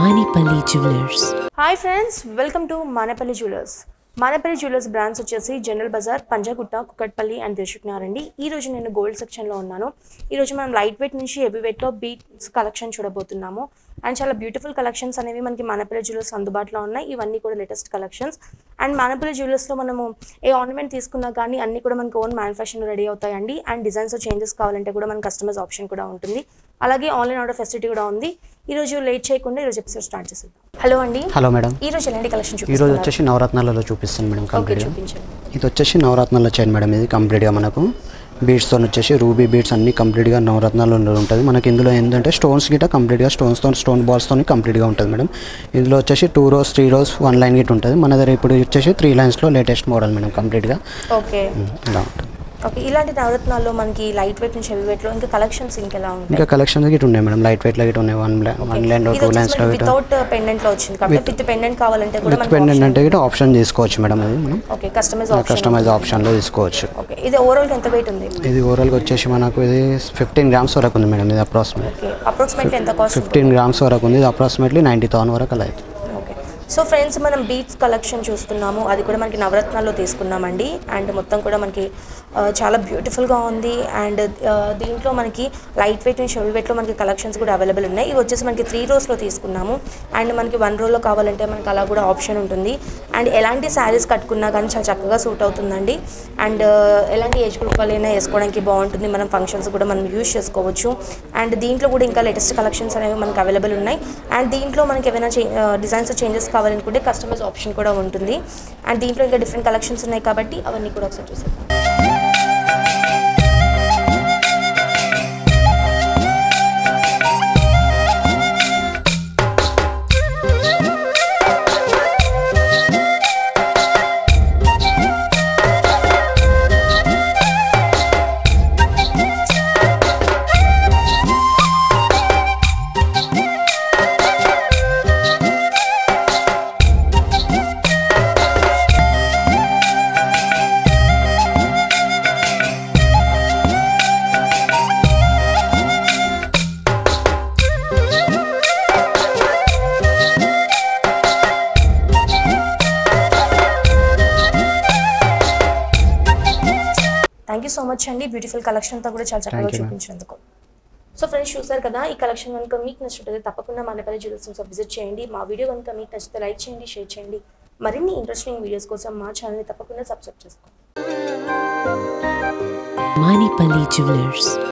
Manipali Jewelers. Hi friends welcome to Manepalli jewellers Manepalli jewellers brands వచ్చేసి General Bazaar Panjagutta Kukatpally and Dilsukhnagar అండి ఈ రోజు నేను గోల్డ్ సెక్షన్లో ఉన్నాను ఈ రోజు మనం లైట్ వెయిట్ నుంచి హెవీ వెయిట్లో బీట్స్ కలెక్షన్ చూడబోతున్నాము అండ్ చాలా బ్యూటిఫుల్ కలెక్షన్స్ అనేవి మనకి మానేపల్లి జ్యువెలర్స్ అందుబాటులో ఉన్నాయి ఇవన్నీ కూడా లేటెస్ట్ కలెక్షన్స్ అండ్ మానేపల్లి జ్యువెలర్స్లో మనము ఏ ఆర్నమెంట్ తీసుకున్నా కానీ అన్ని కూడా మనకి ఓన్ మ్యానుఫ్యాక్చరింగ్ రెడీ అవుతాయండి అండ్ డిజైన్స్ చేంజెస్ కావాలంటే కూడా మన కస్టమర్స్ ఆప్షన్ కూడా ఉంటుంది అలాగే ఆన్లైన్ ఆర్డర్ ఫెసిలిటీ కూడా ఉంది ఈ రోజు లేట్ చేయకుండా ఈరోజు ఎపిసోడ్ స్టార్ట్ చేసేద్దాం హలో అండి హలో మేడం ఈ రోజు ఎలాంటి కలెక్షన్ ఈ రోజు చూపిస్తున్నారు వచ్చేసి నవరత్నాలలో చూపిస్తాను మేడం ఓకే కంప్లీట్గా చూపించండి ఇది వచ్చేసి నవరత్నాల చైన్ మేడం ఇది కంప్లీట్గా మనకు బీడ్స్తో వచ్చేసి రూబీ బీడ్స్ అన్ని కంప్లీట్గా నవరత్నాలలో ఉంటుంది మనకి ఇందులో ఏంటంటే స్టోన్స్ గిట్ట కంప్లీట్గా స్టోన్స్తో స్టోన్ బాల్స్తో కంప్లీట్గా ఉంటుంది మేడం ఇందులో వచ్చేసి two rows three rows one line గిట్ ఉంటుంది మన దగ్గర ఇప్పుడు వచ్చేసి త్రీ లైన్స్లో లేటెస్ట్ మోడల్ మేడం కంప్లీట్గా ఓకే ఇలా ఉంటుంది ఓకే ఇలాంటి నవరత్నాల్లో మనకి లైట్ వెయిట్ నుంచి హెవీ వెయిట్ లో ఇంకా కలెక్షన్స్ ఇంకెలా ఉంటాయి ఇంకా కలెక్షన్స్ గిట్ ఉన్నాయి మేడం లైట్ వెయిట్లో గిట్ ఉన్నాయి వన్ వన్ లైన్ టూ లైన్స్లో గిట్ వితౌట్ పెండెంట్ లో వచ్చింది కాబట్టి విత్ పెండెంట్ కావాలంటే కూడా విత్ మనకి పెండెంట్ అంటే గిట్ ఆప్షన్ తీసుకోవచ్చు మేడం అది మనం ఓకే కస్టమైజ్ ఆప్షన్ కస్టమైజ్ ఆప్షన్లో తీసుకోవచ్చు ఓకే ఇది ఓవరాల్ ఎంత వెయిట్ ఉంది ఇది ఓవరాల్గా వచ్చేసి మనకు ఇది ఫిఫ్టీన్ గ్రామ్స్ వరకు ఉంది మేడం ఇది అప్రాక్సిమేట్ ఓకే అప్రాక్సిమేట్లీ ఎంత కాస్ట్ ఫిఫ్టీన్ గ్రామ్స్ వరకు ఉంది ఇది అప్రాక్సిమేట్లీ నైంటీ థౌసండ్ వరకు అలా అవుతుంది ఓకే సో ఫ్రెండ్స్ మనం బీట్స్ కలెక్షన్ చూస్తున్నాము అది కూడా మనకి నవరత్నాల్లో తీసుకున్నామండి అండ్ మొత్తం కూడా మనకి ఆ, చాలా బ్యూటిఫుల్గా ఉంది అండ్ ఆ, దీంట్లో మనకి లైట్ వెయిట్ నుంచి హెవీ వెయిట్లో మనకి కలెక్షన్స్ కూడా అవైలబుల్ ఉన్నాయి ఇవి వచ్చేసి మనకి త్రీ రోస్లో తీసుకున్నాము అండ్ మనకి వన్ రోలో కావాలంటే మనకి అలా కూడా ఆప్షన్ ఉంటుంది అండ్ ఎలాంటి శారీస్ కట్టుకున్నా కానీ చాలా చక్కగా సూట్ అవుతుందండి అండ్ ఆ, ఎలాంటి ఏజ్ గ్రూప్ వాళ్ళైనా వేసుకోవడానికి బాగుంటుంది మనం ఫంక్షన్స్ కూడా మనం యూజ్ చేసుకోవచ్చు అండ్ దీంట్లో కూడా ఇంకా లేటెస్ట్ కలెక్షన్స్ అనేవి మనకి అవైలబుల్ ఉన్నాయి అండ్ దీంట్లో మనకి ఏమైనా డిజైన్స్ చేంజెస్ కావాలనుకుంటే కస్టమైజ్ ఆప్షన్ కూడా ఉంటుంది అండ్ దీంట్లో ఇంకా డిఫరెంట్ కలెక్షన్స్ ఉన్నాయి కాబట్టి అవన్నీ కూడా ఒకసారి చూసేద్దాం థ్యాంక్ యూ సో మచ్ అండి బ్యూటిఫుల్ కలెక్షన్ అంతా కూడా చాలా చక్కగా Thank you, ma'am. చూపించినందుకు సో ఫ్రెండ్స్ చూసారు కదా ఈ కలెక్షన్ కనుక మీకు నచ్చినట్లయితే తప్పకుండా మానేపల్లి జ్యువెలర్స్ విజిట్ చేయండి మా వీడియో కనుక మీకు నచ్చితే లైక్ చేయండి షేర్ చేయండి మరిన్ని ఇంట్రెస్టింగ్ వీడియోస్ కోసం మా ఛానల్ని తప్పకుండా సబ్స్క్రైబ్ చేసుకోండి Manipali Jewelers.